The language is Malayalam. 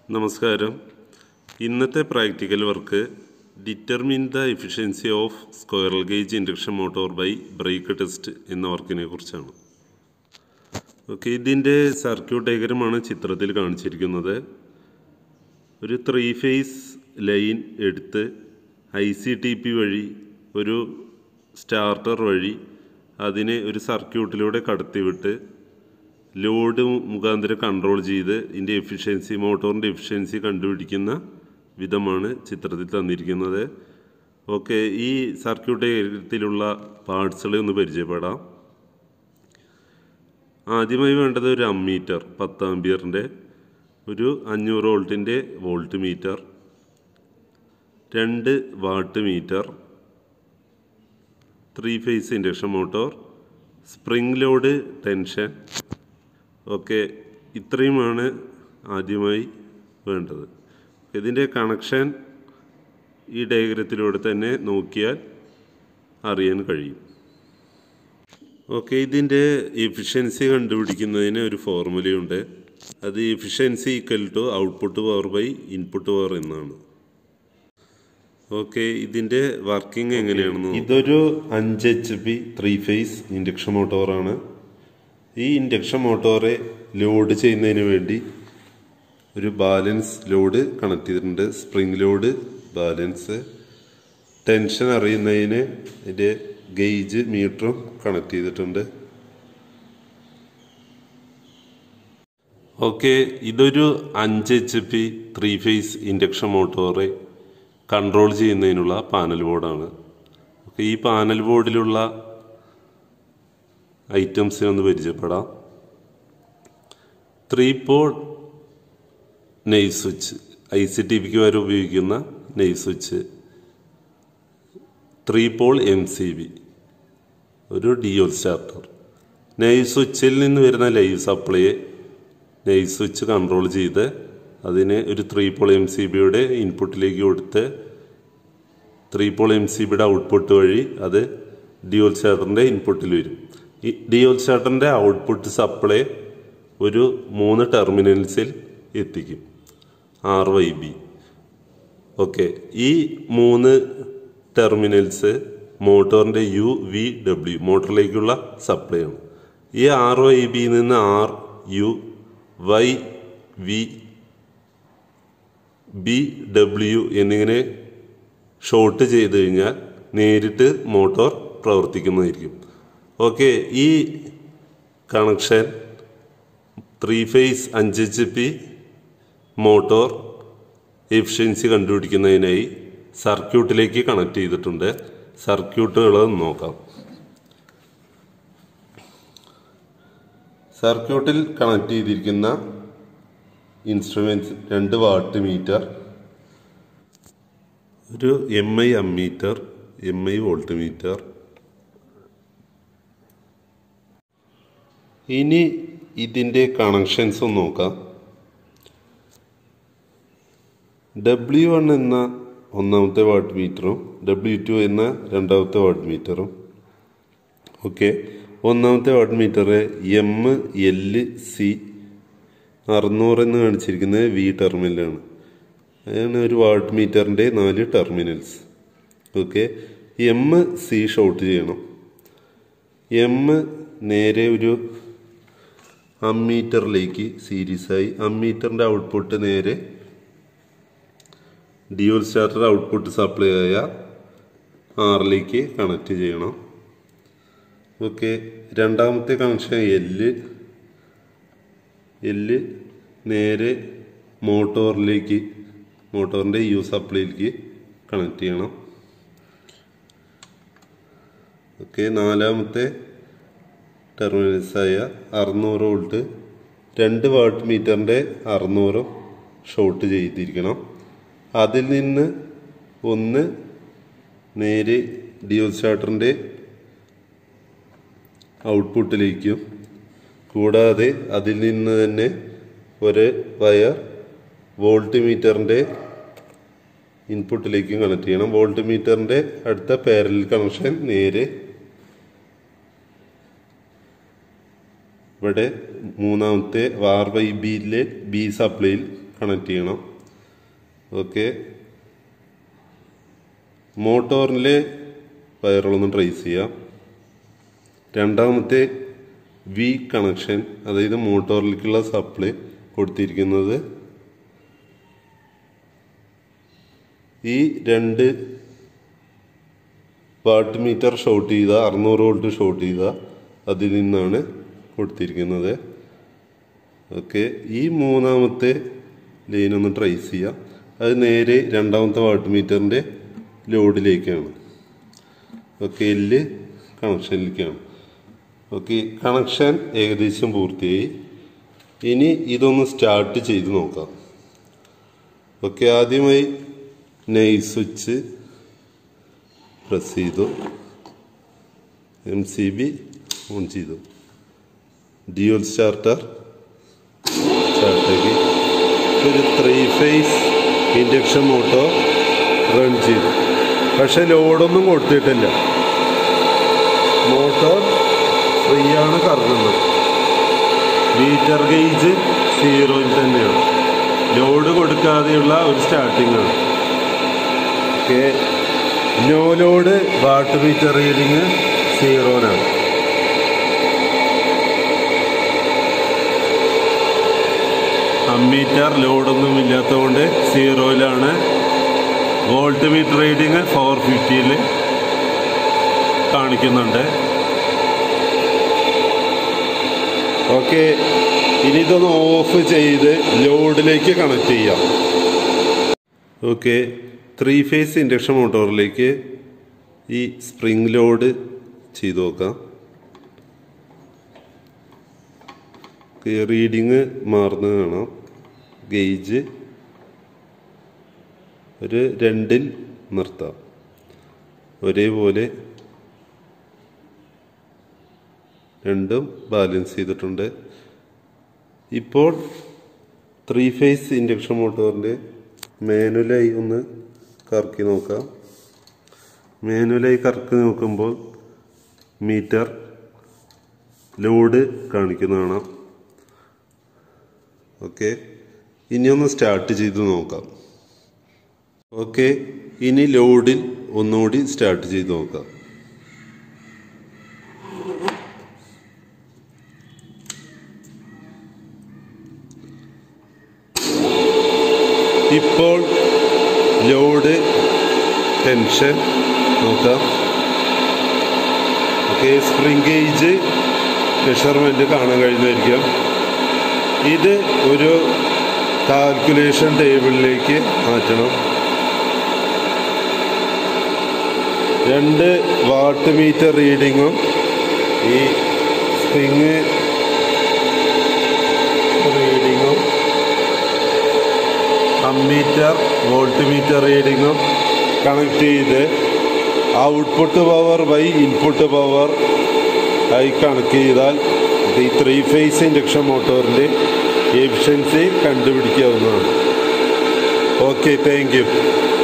നമസ്കാരം ഇന്നത്തെ practical work determine the efficiency of squirrel cage induction motor by brake test എന്ന വർക്കിനെ കുറിച്ചാണ് ഓക്കെ ഇതിൻ്റെ സർക്യൂട്ട് ഡയഗ്രമാണ് ചിത്രത്തിൽ കാണിച്ചിരിക്കുന്നത് ഒരു ത്രീ ഫേസ് ലൈൻ എടുത്ത് ഐ സി ടി പി വഴി ഒരു സ്റ്റാർട്ടർ വഴി അതിനെ ഒരു സർക്യൂട്ടിലൂടെ കടത്തിവിട്ട് ലോഡ് മുഖാന്തരം കൺട്രോൾ ചെയ്ത് ഇതിൻ്റെ എഫിഷ്യൻസി മോട്ടോറിൻ്റെ എഫിഷ്യൻസി കണ്ടുപിടിക്കുന്ന വിധമാണ് ചിത്രത്തിൽ തന്നിരിക്കുന്നത് ഓക്കെ ഈ സർക്യൂട്ട് ഡയഗ്രത്തിലുള്ള പാർട്സുകളെ ഒന്ന് പരിചയപ്പെടാം ആദ്യമായി വേണ്ടത് ഒരു അമ്മീറ്റർ പത്ത് ആംബിയറിൻ്റെ ഒരു അഞ്ഞൂറ് വോൾട്ടിൻ്റെ വോൾട്ട് മീറ്റർ രണ്ട് wattmeter three phase induction motor spring load tension okay ഇത്രയുമാണ് ആദ്യമായി വേണ്ടത് ഇതിൻ്റെ കണക്ഷൻ ഈ ഡയഗ്രത്തിലൂടെ തന്നെ നോക്കിയാൽ അറിയാൻ കഴിയും ഓക്കെ ഇതിൻ്റെ എഫിഷ്യൻസി കണ്ടുപിടിക്കുന്നതിന് ഒരു ഫോർമുലയുണ്ട് അത് efficiency equal to output power by input power എന്നാണ് ഓക്കെ ഇതിൻ്റെ വർക്കിംഗ് എങ്ങനെയാണെന്ന് ഇതൊരു അഞ്ച് H P three phase induction മോട്ടോറാണ് ഈ ഇൻഡക്ഷൻ മോട്ടോറെ ലോഡ് ചെയ്യുന്നതിന് വേണ്ടി ഒരു ബാലൻസ് ലോഡ് കണക്ട് ചെയ്തിട്ടുണ്ട് സ്പ്രിംഗ് ലോഡ് ബാലൻസ് ടെൻഷൻ അറിയുന്നതിന് ഇതിൻ്റെ ഗേജ് മീറ്ററും കണക്ട് ചെയ്തിട്ടുണ്ട് ഓക്കെ ഇതൊരു അഞ്ച് H P three phase induction മോട്ടോറെ കൺട്രോൾ ചെയ്യുന്നതിനുള്ള പാനൽ ബോർഡാണ് ഓക്കെ ഈ പാനൽ ബോർഡിലുള്ള ഐറ്റംസിനെ ഒന്ന് പരിചയപ്പെടാം ത്രീ പോൾ നെയ് സ്വിച്ച് ഐ സി ടി പിക്ക് വരെ ഉപയോഗിക്കുന്ന നെയ് switch three pole M C B ഒരു ഡിയോൽ സ്റ്റാർട്ടർ നെയ് സ്വിച്ചിൽ നിന്ന് വരുന്ന ലൈവ് സപ്ലൈയെ നെയ് സ്വിച്ച് കൺട്രോൾ ചെയ്ത് അതിനെ ഒരു ത്രീ പോൾ എം സി ബിയുടെ ഇൻപുട്ടിലേക്ക് കൊടുത്ത് ത്രീ പോൾ എം സി ബിയുടെ ഔട്ട്പുട്ട് വഴി അത് ഡിയോൽ സ്റ്റാർട്ടറിൻ്റെ ഇൻപുട്ടിൽ വരും ഈ ഡിയോൽ സ്റ്റാർട്ടറിൻ്റെ ഔട്ട്പുട്ട് സപ്ലൈ ഒരു മൂന്ന് ടെർമിനൽസിൽ എത്തിക്കും ആർ വൈ ബി ഓക്കെ ഈ മൂന്ന് ടെർമിനൽസ് മോട്ടോറിൻ്റെ യു വി ഡബ്ല്യു മോട്ടറിലേക്കുള്ള സപ്ലൈ ആണ് ഈ ആർ വൈ ബിയിൽ നിന്ന് R U Y V B W എന്നിങ്ങനെ ഷോർട്ട് ചെയ്ത് കഴിഞ്ഞാൽ നേരിട്ട് മോട്ടോർ പ്രവർത്തിക്കുന്നതായിരിക്കും ഓക്കെ ഈ കണക്ഷൻ ത്രീ ഫേസ് അഞ്ച് എച്ച് പി മോട്ടോർ എഫിഷ്യൻസി കണ്ടുപിടിക്കുന്നതിനായി സർക്യൂട്ടിലേക്ക് കണക്ട് ചെയ്തിട്ടുണ്ട് സർക്യൂട്ടുകൾ നോക്കാം സർക്യൂട്ടിൽ കണക്ട് ചെയ്തിരിക്കുന്ന ഇൻസ്ട്രുമെൻറ്റ്സ് രണ്ട് വാട്ട് മീറ്റർ ഒരു M I ammeter M I voltmeter ഇനി ഇതിൻ്റെ കണക്ഷൻസ് ഒന്ന് നോക്കാം ഡബ്ല്യു വൺ എന്ന ഒന്നാമത്തെ വാട്ട് മീറ്ററും ഡബ്ല്യു ടു എന്ന രണ്ടാമത്തെ വാട്ട് മീറ്ററും ഓക്കെ ഒന്നാമത്തെ wattmeter M L C അറുന്നൂറ് എന്ന് കാണിച്ചിരിക്കുന്നത് വി ടെർമിനലാണ് അതാണ് ഒരു വാട്ട് മീറ്ററിൻ്റെ നാല് terminals okay M C short ചെയ്യണം എം നേരെ ഒരു അമ്മീറ്ററിലേക്ക് സീരീസായി അമ്മീറ്ററിൻ്റെ ഔട്ട്പുട്ട് നേരെ ഡിയോൽ സ്റ്റാർട്ടർ ഔട്ട്പുട്ട് സപ്ലൈ ആയ ആറിലേക്ക് കണക്ട് ചെയ്യണം ഓക്കെ രണ്ടാമത്തെ കണക്ഷൻ എല്ല് എല്ല് നേരെ മോട്ടോറിലേക്ക് മോട്ടോറിൻ്റെ യു സപ്ലൈയിലേക്ക് കണക്ട് ചെയ്യണം ഓക്കെ നാലാമത്തെ ടെർമിനൽസായ അറുന്നൂറ് വോൾട്ട് രണ്ട് വാട്ട് മീറ്ററിൻ്റെ അറുന്നൂറും ഷോർട്ട് ചെയ്തിരിക്കണം അതിൽ നിന്ന് ഒന്ന് നേരെ ഡിയോ സ്റ്റാർട്ടറിൻ്റെ ഔട്ട്പുട്ടിലേക്കും കൂടാതെ അതിൽ നിന്ന് തന്നെ ഒരു വയർ വോൾട്ട് മീറ്ററിൻ്റെ ഇൻപുട്ടിലേക്കും കണക്ട് ചെയ്യണം വോൾട്ട് മീറ്ററിൻ്റെ അടുത്ത പാരൽ കണക്ഷൻ നേരെ ഇവിടെ മൂന്നാമത്തെ ആർ വൈ ബിയിലെ ബി സപ്ലൈയിൽ കണക്ട് ചെയ്യണം ഓക്കെ മോട്ടോറിലെ വയറുകളൊന്ന് ട്രേസ് ചെയ്യാം രണ്ടാമത്തെ വി കണക്ഷൻ അതായത് മോട്ടോറിലേക്കുള്ള സപ്ലൈ കൊടുത്തിരിക്കുന്നത് ഈ രണ്ട് വാട്ട് മീറ്റർ ഷോർട്ട് ചെയ്ത അറുന്നൂറ് വോൾട്ട് ഷോർട്ട് ചെയ്ത അതിൽ നിന്നാണ് കൊടുത്തിരിക്കുന്നത് ഓക്കെ ഈ മൂന്നാമത്തെ ലൈൻ ഒന്ന് ട്രേസ് ചെയ്യാം അത് നേരെ രണ്ടാമത്തെ വാട്ട് മീറ്ററിൻ്റെ ലോഡിലേക്കാണ് ഓക്കെ എല്ല് കണക്ഷനിലേക്കാണ് ഓക്കെ കണക്ഷൻ ഏകദേശം പൂർത്തിയായി ഇനി ഇതൊന്ന് സ്റ്റാർട്ട് ചെയ്ത് നോക്കാം ഓക്കെ ആദ്യമായി നൈസ് സ്വിച്ച് പ്രസ് ചെയ്തു എം സി ബി ഓൺ ചെയ്തു ഡ്യൂൽ സ്റ്റാർട്ടർ സ്റ്റാർട്ടാക്കി ഒരു three phase induction motor run ചെയ്തു പക്ഷെ ലോഡൊന്നും കൊടുത്തിട്ടില്ല മോട്ടോർ ഫ്രീ ആണ് കറങ്ങുന്നത് മീറ്റർ ഗേജ് സീറോയിൽ തന്നെയാണ് ലോഡ് കൊടുക്കാതെയുള്ള ഒരു സ്റ്റാർട്ടിംഗ് ആണ് okay no load wattmeter reading സീറോനാണ് അമ്മീറ്റർ ലോഡൊന്നും ഇല്ലാത്തതുകൊണ്ട് സീറോയിലാണ് വോൾട്ട് മീറ്റർ റീഡിങ് ഫോർ ഫിഫ്റ്റിയിൽ കാണിക്കുന്നുണ്ട് ഓക്കെ ഇനി ഇതൊന്ന് ഓഫ് ചെയ്ത് ലോഡിലേക്ക് കണക്ട് ചെയ്യാം ഓക്കെ ത്രീ ഫേസ് ഇൻഡക്ഷൻ മോട്ടോറിലേക്ക് ഈ സ്പ്രിംഗ് ലോഡ് ചെയ്ത് നോക്കാം റീഡിങ് മാറുന്നത് കാണാം ഗേജ് ഒരു രണ്ടിൽ നിർത്താം ഒരേപോലെ രണ്ടും ബാലൻസ് ചെയ്തിട്ടുണ്ട് ഇപ്പോൾ ത്രീ ഫേസ് ഇൻഡക്ഷൻ മോട്ടോറിൻ്റെ മാനുവലായി ഒന്ന് കറക്കി നോക്കാം മാനുവലായി കറക്കി നോക്കുമ്പോൾ മീറ്റർ ലോഡ് കാണിക്കുന്നതാണ് ഓക്കെ ഇനി ഒന്ന് സ്റ്റാർട്ട് ചെയ്ത് നോക്കാം ഓക്കെ ഇനി ലോഡിൽ ഒന്നുകൂടി സ്റ്റാർട്ട് ചെയ്ത് നോക്കാം ഇപ്പോൾ ലോഡ് ടെൻഷൻ നോക്കാം ഓക്കെ സ്പ്രിംഗ് ഗേജ് മെഷർമെൻറ്റ് കാണാൻ കഴിയുന്നതായിരിക്കും ഇത് ഒരു കാൽക്കുലേഷൻ ടേബിളിലേക്ക് മാറ്റണം രണ്ട് വാട്ട് മീറ്റർ റീഡിങ്ങും ഈ സ്പ്രിങ് റീഡിങ്ങും അമ്മീറ്റർ വോൾട്ട് മീറ്റർ റീഡിങ്ങും കണക്ട് ചെയ്ത് output power by input power ആയി കണക്ട് ചെയ്താൽ ഈ ത്രീ ഫേസ് ഇൻഡക്ഷൻ മോട്ടോറിൻ്റെ എഫിഷ്യൻസി കണ്ടുപിടിക്കാവുന്നതാണ് ഓക്കെ താങ്ക് യു